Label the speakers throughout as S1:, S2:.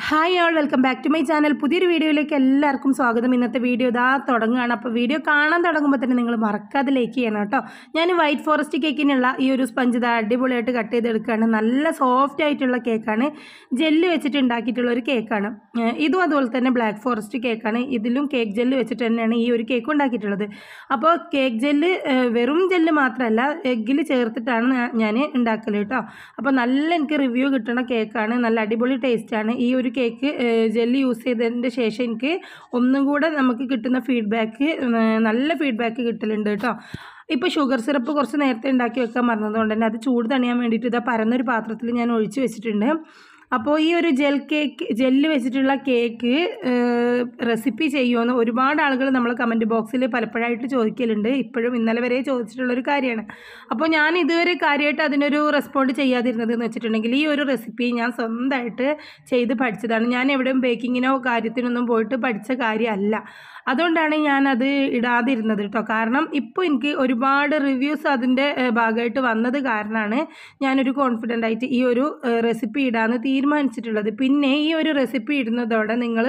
S1: hi all welcome back to my channel പുതിയൊരു വീഡിയോയിലേക്ക് എല്ലാവർക്കും സ്വാഗതം ഇന്നത്തെ വീഡിയോ ഇതാ തുടങ്ങുകയാണ് അപ്പോൾ വീഡിയോ കാണാൻ തുടങ്ങുമ്പോൾ തന്നെ നിങ്ങൾ മറക്കാതെ ലൈക്ക് ചെയ്യണം കേട്ടോ ഞാൻ വൈറ്റ് ഫോറസ്റ്റ് കേക്കിനുള്ള ഈ ഒരു സ്പഞ്ച് ഇതാ അടിപൊളിയായിട്ട് കട്ട് ചെയ്തെടുക്കുകയാണ് നല്ല സോഫ്റ്റ് ആയിട്ടുള്ള കേക്കാണ് ജെല്ല് വെച്ചിട്ട് ഉണ്ടാക്കിയിട്ടുള്ള ഒരു കേക്കാണ് ഏഹ് ഇതും അതുപോലെ തന്നെ ബ്ലാക്ക് ഫോറസ്റ്റ് കേക്കാണ് ഇതിലും കേക്ക് ജെല്ല് വെച്ചിട്ട് തന്നെയാണ് ഈ ഒരു കേക്ക് ഉണ്ടാക്കിയിട്ടുള്ളത് അപ്പോൾ കേക്ക് ജെല്ല് ഏഹ് വെറും ജെല്ല് മാത്രമല്ല എഗ്ഗിൽ ചേർത്തിട്ടാണ് ഞാ- ഞാൻ ഉണ്ടാക്കൽ കേട്ടോ അപ്പോൾ നല്ല എനിക്ക് റിവ്യൂ കിട്ടുന്ന കേക്കാണ് നല്ല അടിപൊളി ടേസ്റ്റാണ് ഈ ഒരു കേക്ക് ജെല്ലി യൂസ് ചെയ്തതിൻ്റെ ശേഷം എനിക്ക് ഒന്നും കൂടെ നമുക്ക് കിട്ടുന്ന ഫീഡ്ബാക്ക് നല്ല ഫീഡ്ബാക്ക് കിട്ടലുണ്ട് കേട്ടോ ഇപ്പോൾ ഷുഗർ സിറപ്പ് കുറച്ച് നേരത്തെ ഉണ്ടാക്കി വെക്കാൻ മറന്നതുകൊണ്ട് തന്നെ അത് ചൂട് തണിയാൻ വേണ്ടിയിട്ട് ഇതാ പരന്നൊരു പാത്രത്തിൽ ഞാൻ ഒഴിച്ച് വെച്ചിട്ടുണ്ട് അപ്പോൾ ഈ ഒരു ജെൽ കേക്ക് ജെല്ല് വെച്ചിട്ടുള്ള കേക്ക് റെസിപ്പി ചെയ്യുമെന്ന് ഒരുപാട് ആളുകൾ നമ്മൾ കമൻറ്റ് ബോക്സിൽ പലപ്പോഴായിട്ട് ചോദിക്കലുണ്ട് ഇപ്പോഴും ഇന്നലെ വരെ ചോദിച്ചിട്ടുള്ളൊരു കാര്യമാണ് അപ്പോൾ ഞാൻ ഇതുവരെ കാര്യമായിട്ട് അതിനൊരു റെസ്പോണ്ട് ചെയ്യാതിരുന്നത് എന്ന് വെച്ചിട്ടുണ്ടെങ്കിൽ ഈ ഒരു റെസിപ്പി ഞാൻ സ്വന്തമായിട്ട് ചെയ്ത് പഠിച്ചതാണ് ഞാൻ എവിടെയും ബേക്കിങ്ങിനോ കാര്യത്തിനൊന്നും പോയിട്ട് പഠിച്ച കാര്യമല്ല അതുകൊണ്ടാണ് ഞാനത് ഇടാതിരുന്നത് കേട്ടോ കാരണം ഇപ്പോൾ എനിക്ക് ഒരുപാട് റിവ്യൂസ് അതിൻ്റെ ഏഹ്, ഭാഗമായിട്ട് വന്നത് കാരണമാണ് ഞാനൊരു കോൺഫിഡൻ്റ് ആയിട്ട് ഈ ഒരു റെസിപ്പി ഇടാമെന്ന് തീരുമാനിച്ചിട്ടുള്ളത് പിന്നെ ഈ ഒരു റെസിപ്പി ഇടുന്നതോടെ നിങ്ങൾ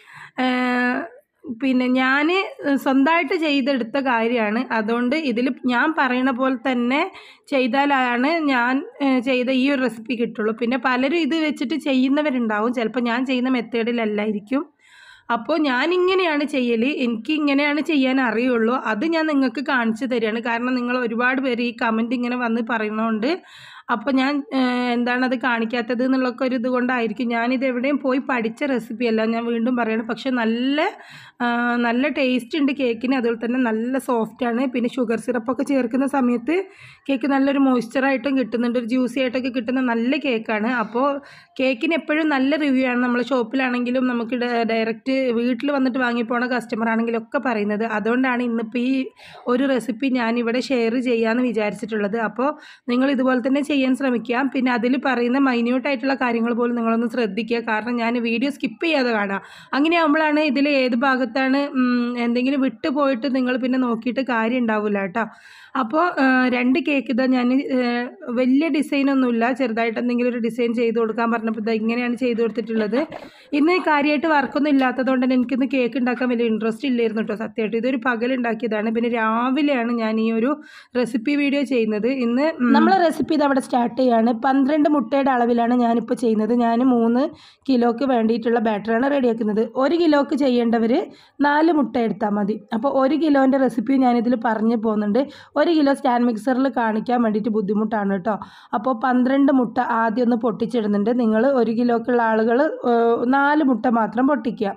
S1: പിന്നെ ഞാൻ സ്വന്തമായിട്ട് ചെയ്തെടുത്ത കാര്യമാണ് അതുകൊണ്ട് ഇതിൽ ഞാൻ പറയണ പോലെ തന്നെ ചെയ്താലാണ് ഞാൻ ഏഹ്, ചെയ്ത ഈ ഒരു റെസിപ്പി കിട്ടുള്ളൂ പിന്നെ പലരും ഇത് വെച്ചിട്ട് ചെയ്യുന്നവരുണ്ടാവും ചിലപ്പോൾ ഞാൻ ചെയ്യുന്ന മെത്തേഡിലല്ലായിരിക്കും അപ്പോൾ ഞാൻ ഇങ്ങനെയാണ് ചെയ്യൽ എനിക്ക് ഇങ്ങനെയാണ് ചെയ്യാൻ അറിയുള്ളൂ അത് ഞാൻ നിങ്ങൾക്ക് കാണിച്ചു തരികയാണ് കാരണം നിങ്ങൾ ഒരുപാട് പേര് ഈ കമൻറ്റ് ഇങ്ങനെ വന്ന് പറയുന്നതുകൊണ്ട് അപ്പോൾ ഞാൻ ഏഹ്, എന്താണ് അത് കാണിക്കാത്തത് എന്നുള്ളൊക്കെ ഒരു ഇത് കൊണ്ടായിരിക്കും ഞാനിത് എവിടെയും പോയി പഠിച്ച റെസിപ്പി അല്ല ഞാൻ വീണ്ടും പറയണം പക്ഷെ നല്ല ആ, നല്ല ടേസ്റ്റ് ഉണ്ട് കേക്കിന് അതുപോലെ തന്നെ നല്ല സോഫ്റ്റാണ് പിന്നെ ഷുഗർ സിറപ്പൊക്കെ ചേർക്കുന്ന സമയത്ത് കേക്ക് നല്ലൊരു മോയ്സ്ചറായിട്ടും കിട്ടുന്നുണ്ട് ഒരു ജ്യൂസി ആയിട്ടൊക്കെ കിട്ടുന്ന നല്ല കേക്കാണ് അപ്പോൾ കേക്കിന് എപ്പോഴും നല്ല റിവ്യൂ ആണ് നമ്മൾ ഷോപ്പിലാണെങ്കിലും നമുക്ക് ഡയറക്റ്റ് വീട്ടിൽ വന്നിട്ട് വാങ്ങിപ്പോണ കസ്റ്റമർ ആണെങ്കിലും ഒക്കെ പറയുന്നത് അതുകൊണ്ടാണ് ഇന്നിപ്പോൾ ഈ ഒരു റെസിപ്പി ഞാനിവിടെ ഷെയർ ചെയ്യാമെന്ന് വിചാരിച്ചിട്ടുള്ളത് അപ്പോൾ നിങ്ങൾ ഇതുപോലെ തന്നെ ചെയ്യാൻ ശ്രമിക്കുക പിന്നെ അതിൽ പറയുന്ന മൈന്യൂട്ടായിട്ടുള്ള കാര്യങ്ങൾ പോലും നിങ്ങളൊന്ന് ശ്രദ്ധിക്കുക കാരണം ഞാൻ വീഡിയോ സ്കിപ്പ് ചെയ്യാതെ കാണാം അങ്ങനെ ആകുമ്പോഴാണ് ഇതിൽ ഏത് ഭാഗത്താണ് ഉം, എന്തെങ്കിലും വിട്ടു പോയിട്ട് നിങ്ങൾ പിന്നെ നോക്കിയിട്ട് കാര്യം ഉണ്ടാവില്ല കേട്ടോ അപ്പോൾ രണ്ട് കേക്ക് ഇതാ ഞാൻ വലിയ ഡിസൈനൊന്നുമില്ല ചെറുതായിട്ട് എന്തെങ്കിലും ഒരു ഡിസൈൻ ചെയ്ത് കൊടുക്കാൻ പറഞ്ഞപ്പോൾ ഇതാ ഇങ്ങനെയാണ് ചെയ്ത് കൊടുത്തിട്ടുള്ളത് ഇന്ന് കാര്യമായിട്ട് വർക്കൊന്നും ഇല്ലാത്തതുകൊണ്ട് തന്നെ എനിക്കിന്ന് കേക്ക് ഉണ്ടാക്കാൻ വലിയ ഇൻട്രസ്റ്റ് ഇല്ലായിരുന്നു കേട്ടോ സത്യമായിട്ട് ഇതൊരു പകൽ ഉണ്ടാക്കിയതാണ് പിന്നെ രാവിലെയാണ് ഞാൻ ഈ ഒരു റെസിപ്പി വീഡിയോ ചെയ്യുന്നത് ഇന്ന് നമ്മൾ റെസിപ്പി ഇത് അവിടെ സ്റ്റാർട്ട് ചെയ്യാണ് പന്ത്രണ്ട് മുട്ടയുടെ അളവിലാണ് ഞാനിപ്പോൾ ചെയ്യുന്നത് ഞാൻ മൂന്ന് കിലോക്ക് വേണ്ടിയിട്ടുള്ള ബാറ്ററാണ് റെഡിയാക്കുന്നത് ഒരു കിലോക്ക് ചെയ്യേണ്ടവർ നാല് മുട്ട എടുത്താൽ മതി അപ്പോൾ ഒരു കിലോൻ്റെ റെസിപ്പി ഞാനിതിൽ പറഞ്ഞു പോകുന്നുണ്ട് ഒരു കിലോ സ്റ്റാൻഡ് മിക്സറിൽ കാണിക്കാൻ വേണ്ടിയിട്ട് ബുദ്ധിമുട്ടാണ് കേട്ടോ അപ്പോൾ പന്ത്രണ്ട് മുട്ട ആദ്യം ഒന്ന് പൊട്ടിച്ചിടുന്നുണ്ട് നിങ്ങൾ ഒരു കിലോക്കുള്ള ആളുകൾ നാല് മുട്ട മാത്രം പൊട്ടിക്കുക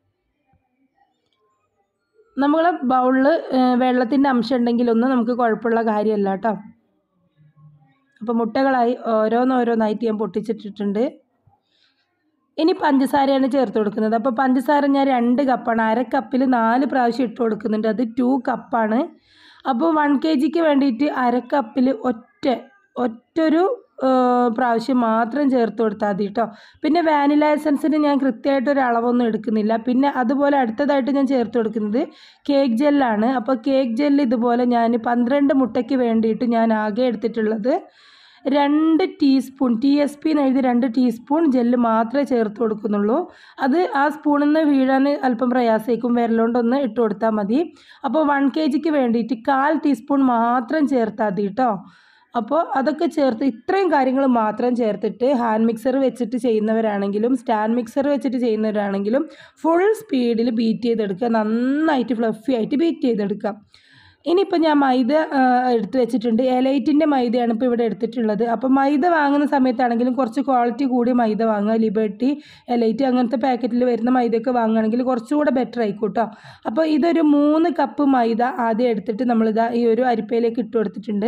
S1: നമ്മളെ ബൗളിൽ വെള്ളത്തിൻ്റെ അംശം ഉണ്ടെങ്കിലൊന്നും നമുക്ക് കുഴപ്പമുള്ള കാര്യമല്ല കേട്ടോ അപ്പോൾ മുട്ടകളായി ഓരോന്നോരോന്നായിട്ട് ഞാൻ പൊട്ടിച്ചിട്ടിട്ടുണ്ട് ഇനി പഞ്ചസാരയാണ് ചേർത്ത് കൊടുക്കുന്നത് അപ്പോൾ പഞ്ചസാര ഞാൻ രണ്ട് കപ്പാണ് അര കപ്പിൽ നാല് പ്രാവശ്യം ഇട്ട് കൊടുക്കുന്നുണ്ട് അത് ടു കപ്പാണ് അപ്പോൾ വൺ കെ ജിക്ക് വേണ്ടിയിട്ട് അര കപ്പിൽ ഒറ്റ ഒറ്റൊരു ആ, പ്രാവശ്യം മാത്രം ചേർത്ത് കൊടുത്താൽ മതി കേട്ടോ പിന്നെ വാനില എസൻസിന് ഞാൻ കൃത്യമായിട്ടൊരു അളവൊന്നും എടുക്കുന്നില്ല പിന്നെ അതുപോലെ അടുത്തതായിട്ട് ഞാൻ ചേർത്ത് കൊടുക്കുന്നത് കേക്ക് ജെല്ലാണ് അപ്പോൾ കേക്ക് ജെല്ല് ഇതുപോലെ ഞാൻ പന്ത്രണ്ട് മുട്ടയ്ക്ക് വേണ്ടിയിട്ട് ഞാൻ ആകെ എടുത്തിട്ടുള്ളത് രണ്ട് ടീസ്പൂൺ ടി എസ് പി എന്ന് എഴുതി രണ്ട് ടീസ്പൂൺ ജെല്ല് മാത്രമേ ചേർത്ത് കൊടുക്കുന്നുള്ളൂ അത് ആ സ്പൂണിൽ നിന്ന് വീഴാൻ അല്പം പ്രയാസമായിരിക്കും വിരലുകൊണ്ടൊന്ന് ഇട്ട് കൊടുത്താൽ മതി അപ്പോൾ വൺ കെ ജിക്ക് വേണ്ടിയിട്ട് കാൽ ടീസ്പൂൺ മാത്രം ചേർത്താൽ മതി കേട്ടോ അപ്പോൾ അതൊക്കെ ചേർത്ത് ഇത്രയും കാര്യങ്ങൾ മാത്രം ചേർത്തിട്ട് ഹാൻഡ് മിക്സർ വെച്ചിട്ട് ചെയ്യുന്നവരാണെങ്കിലും സ്റ്റാൻഡ് മിക്സർ വെച്ചിട്ട് ചെയ്യുന്നവരാണെങ്കിലും ഫുൾ സ്പീഡിൽ ബീറ്റ് ചെയ്തെടുക്കുക നന്നായിട്ട് ഫ്ലഫി ആയിട്ട് ബീറ്റ് ചെയ്തെടുക്കാം ഇനിയിപ്പോൾ ഞാൻ മൈദ ആ, എടുത്ത് വെച്ചിട്ടുണ്ട് എലൈറ്റിൻ്റെ മൈദയാണ് ഇപ്പോൾ ഇവിടെ എടുത്തിട്ടുള്ളത് അപ്പോൾ മൈദ വാങ്ങുന്ന സമയത്താണെങ്കിലും കുറച്ച് ക്വാളിറ്റി കൂടിയ മൈദ വാങ്ങുക ലിബർട്ടി എലൈറ്റ് അങ്ങനത്തെ പാക്കറ്റിൽ വരുന്ന മൈദയൊക്കെ വാങ്ങുകയാണെങ്കിൽ കുറച്ചുകൂടെ ബെറ്റർ ആയിക്കോട്ടോ കേട്ടോ അപ്പോൾ ഇതൊരു മൂന്ന് കപ്പ് മൈദ ആദ്യം എടുത്തിട്ട് നമ്മളിതാ ഈ ഒരു അരിപ്പയിലേക്ക് ഇട്ട് കൊടുത്തിട്ടുണ്ട്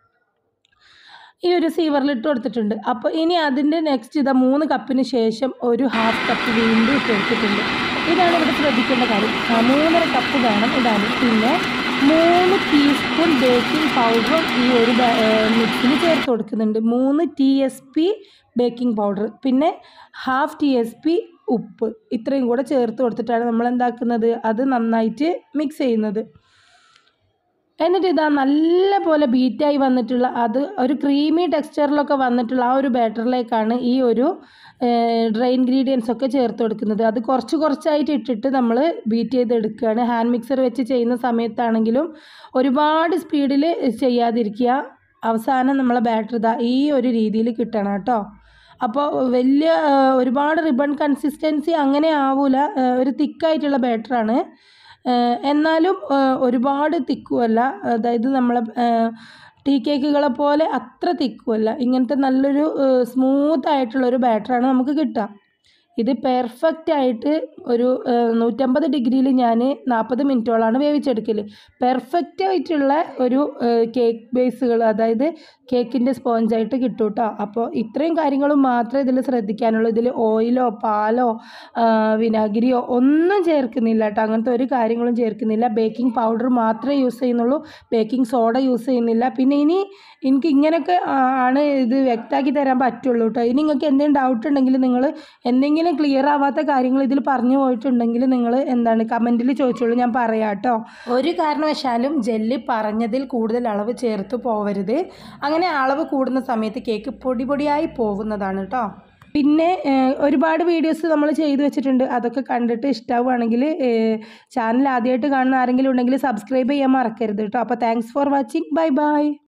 S1: ഈ ഒരു സീവറിൽ ഇട്ട് കൊടുത്തിട്ടുണ്ട് അപ്പോൾ ഇനി അതിൻ്റെ നെക്സ്റ്റ് ഇതാ മൂന്ന് കപ്പിന് ശേഷം ഒരു ഹാഫ് കപ്പ് വീണ്ടും ഇട്ട് കൊടുത്തിട്ടുണ്ട് ഇതാണ് ഇവിടെ ശ്രദ്ധിക്കേണ്ട കാര്യം ആ, മൂന്നര കപ്പ് വേണം ഇടാൻ പിന്നെ മൂന്ന് ടീസ്പൂൺ ബേക്കിംഗ് പൗഡർ ഈ ഒരു മിക്സിൽ ചേർത്ത് കൊടുക്കുന്നുണ്ട് മൂന്ന് T S P baking powder പിന്നെ ഹാഫ് ടി എസ് പി ഉപ്പ് ഇത്രയും കൂടെ ചേർത്ത് കൊടുത്തിട്ടാണ് നമ്മൾ എന്താക്കുന്നത് അത് നന്നായിട്ട് മിക്സ് ചെയ്യുന്നത് എന്നിട്ട് ഇതാ നല്ല പോലെ ബീറ്റായി വന്നിട്ടുള്ള അത് ഒരു ക്രീമി ടെക്സ്ചറിലൊക്കെ വന്നിട്ടുള്ള ആ ഒരു ബാറ്ററിലേക്കാണ് ഈ ഒരു ഡ്രൈ ഇൻഗ്രീഡിയൻസ് ഒക്കെ ചേർത്ത് കൊടുക്കുന്നത് അത് കുറച്ച് കുറച്ചായിട്ട് ഇട്ടിട്ട് നമ്മൾ ബീറ്റ് ചെയ്തെടുക്കുകയാണ് ഹാൻഡ് മിക്സർ വെച്ച് ചെയ്യുന്ന സമയത്താണെങ്കിലും ഒരുപാട് സ്പീഡിൽ ചെയ്യാതിരിക്കുക അവസാനം നമ്മളെ ബാറ്റർ ഇതാ ഈ ഒരു രീതിയിൽ കിട്ടണം കേട്ടോ അപ്പോൾ വലിയ ആ, ഒരുപാട് റിബൺ കൺസിസ്റ്റൻസി അങ്ങനെ ആവൂല ആ, ഒരു തിക്കായിട്ടുള്ള ബാറ്ററാണ് എന്നാലും ആ, ഒരുപാട് തിക്കുമല്ല അതായത് നമ്മളെ ടീ കേക്കുകളെ പോലെ അത്ര തിക്കുമല്ല ഇങ്ങനത്തെ നല്ലൊരു സ്മൂത്ത് ആയിട്ടുള്ള ഒരു ബാറ്ററാണ് നമുക്ക് കിട്ടുക ഇത് പെർഫെക്റ്റ് ആയിട്ട് ഒരു ആ, നൂറ്റമ്പത് ഡിഗ്രിയിൽ ഞാൻ നാൽപ്പത് മിനിറ്റോളാണ് വേവിച്ചെടുക്കൽ പെർഫെക്റ്റ് ആയിട്ടുള്ള ഒരു കേക്ക് ബേസുകൾ അതായത് കേക്കിൻ്റെ സ്പോഞ്ചായിട്ട് കിട്ടും കേട്ടോ അപ്പോൾ ഇത്രയും കാര്യങ്ങളും മാത്രമേ ഇതിൽ ശ്രദ്ധിക്കാനുള്ളൂ ഇതിൽ ഓയിലോ പാലോ ആ, വിനാഗിരിയോ ഒന്നും ചേർക്കുന്നില്ല കേട്ടോ അങ്ങനത്തെ ഒരു കാര്യങ്ങളും ചേർക്കുന്നില്ല ബേക്കിംഗ് പൗഡർ മാത്രമേ യൂസ് ചെയ്യുന്നുള്ളൂ ബേക്കിംഗ് സോഡ യൂസ് ചെയ്യുന്നില്ല പിന്നെ ഇനി എനിക്ക് ഇങ്ങനെയൊക്കെ ആ, ആണ് ഇത് വ്യക്തമാക്കി തരാൻ പറ്റുള്ളൂ കേട്ടോ ഇനി നിങ്ങൾക്ക് എന്തെങ്കിലും ഡൗട്ട് ഉണ്ടെങ്കിൽ നിങ്ങൾ എന്തെങ്കിലും ക്ലിയർ ആവാത്ത കാര്യങ്ങൾ ഇതിൽ പറഞ്ഞു പോയിട്ടുണ്ടെങ്കിൽ നിങ്ങൾ എന്താണ് കമൻറ്റിൽ ചോദിച്ചോളൂ ഞാൻ പറയാം കേട്ടോ ഒരു കാരണവശാലും ജെല്ലി പറഞ്ഞതിൽ കൂടുതൽ അളവ് ചേർത്ത് പോവരുത് അങ്ങനെ അളവ് കൂടുന്ന സമയത്ത് കേക്ക് പൊടി പൊടിയായി പോകുന്നതാണ് കേട്ടോ പിന്നെ ഏഹ്, ഒരുപാട് വീഡിയോസ് നമ്മൾ ചെയ്തു വെച്ചിട്ടുണ്ട് അതൊക്കെ കണ്ടിട്ട് ഇഷ്ടമാവുകയാണെങ്കിൽ ചാനൽ ആദ്യമായിട്ട് കാണുന്ന ആരെങ്കിലും ഉണ്ടെങ്കിൽ സബ്സ്ക്രൈബ് ചെയ്യാൻ മറക്കരുത് കേട്ടോ അപ്പോൾ thanks for watching bye by